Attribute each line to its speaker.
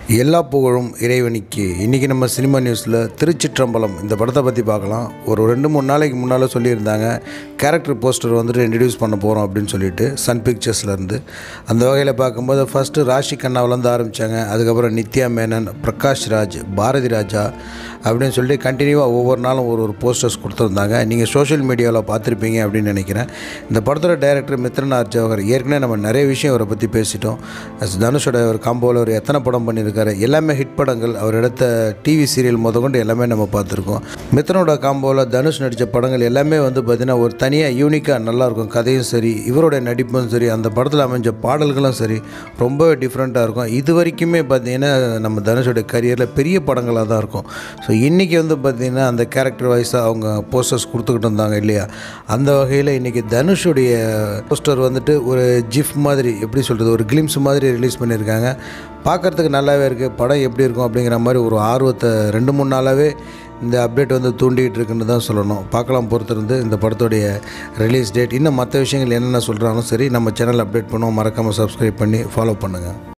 Speaker 1: எல்லா புகழும் இறைவனிக்கு இன்றைக்கி நம்ம சினிமா நியூஸில் திருச்சிற்றம்பலம் இந்த படத்தை பற்றி பார்க்கலாம் ஒரு ரெண்டு மூணு நாளைக்கு முன்னால் சொல்லியிருந்தாங்க கேரக்டர் போஸ்டர் வந்துட்டு இன்ட்ரடியூஸ் பண்ண போகிறோம் அப்படின்னு சொல்லிட்டு சன் பிக்சர்ஸ்லேருந்து அந்த வகையில் பார்க்கும்போது ஃபஸ்ட்டு ராஷி கண்ணாவிலேருந்து ஆரம்பித்தாங்க அதுக்கப்புறம் நித்யா மேனன் பிரகாஷ் ராஜ் பாரதி ராஜா அப்படின்னு சொல்லிட்டு கண்டினியூவாக ஒவ்வொரு நாளும் ஒரு ஒரு போஸ்டர்ஸ் கொடுத்துருந்தாங்க நீங்கள் சோஷியல் மீடியாவில் பார்த்துருப்பீங்க அப்படின்னு நினைக்கிறேன் இந்த படத்தோட டைரக்டர் மித்ரன் ஆர் ஜவஹர் ஏற்கனவே நம்ம நிறைய விஷயம் அவரை பற்றி பேசிட்டோம் as தனுஷோட ஒரு காம்போவில் அவர் எத்தனை படம் பண்ணியிருக்காரு எல்லாமே ஹிட் படங்கள் அவர் எடுத்த டிவி சீரியல் முதற்கொண்டு எல்லாமே நம்ம பார்த்துருக்கோம் மித்ரனோட காம்போவில் தனுஷ் நடித்த படங்கள் எல்லாமே வந்து பார்த்திங்கன்னா ஒரு தனியாக யூனிக்காக நல்லாயிருக்கும் கதையும் சரி இவருடைய நடிப்பும் சரி அந்த படத்தில் அமைஞ்ச பாடல்களும் சரி ரொம்ப டிஃப்ரெண்ட்டாக இருக்கும் இது வரைக்குமே பார்த்திங்கன்னா நம்ம தனுஷோட கரியரில் பெரிய படங்களாக தான் இருக்கும் ஸோ இன்றைக்கி வந்து பார்த்திங்கன்னா அந்த கேரக்டர் வைஸாக அவங்க போஸ்டர்ஸ் கொடுத்துக்கிட்டு இருந்தாங்க இல்லையா அந்த வகையில் இன்றைக்கி தனுஷுடைய போஸ்டர் வந்துட்டு ஒரு ஜிஃப் மாதிரி எப்படி சொல்கிறது ஒரு கிளிம்ஸ் மாதிரி ரிலீஸ் பண்ணியிருக்காங்க பார்க்குறதுக்கு நல்லாவே இருக்குது படம் எப்படி இருக்கும் அப்படிங்கிற மாதிரி ஒரு ஆர்வத்தை ரெண்டு மூணு நாளாகவே இந்த அப்டேட் வந்து தூண்டிகிட்டு இருக்குன்னு தான் சொல்லணும் பார்க்கலாம் பொறுத்திருந்து இந்த படத்துடைய ரிலீஸ் டேட் இன்னும் மற்ற விஷயங்கள் என்னென்ன சொல்கிறாலும் சரி நம்ம சேனல் அப்டேட் பண்ணுவோம் மறக்காமல் சப்ஸ்கிரைப் பண்ணி ஃபாலோ பண்ணுங்கள்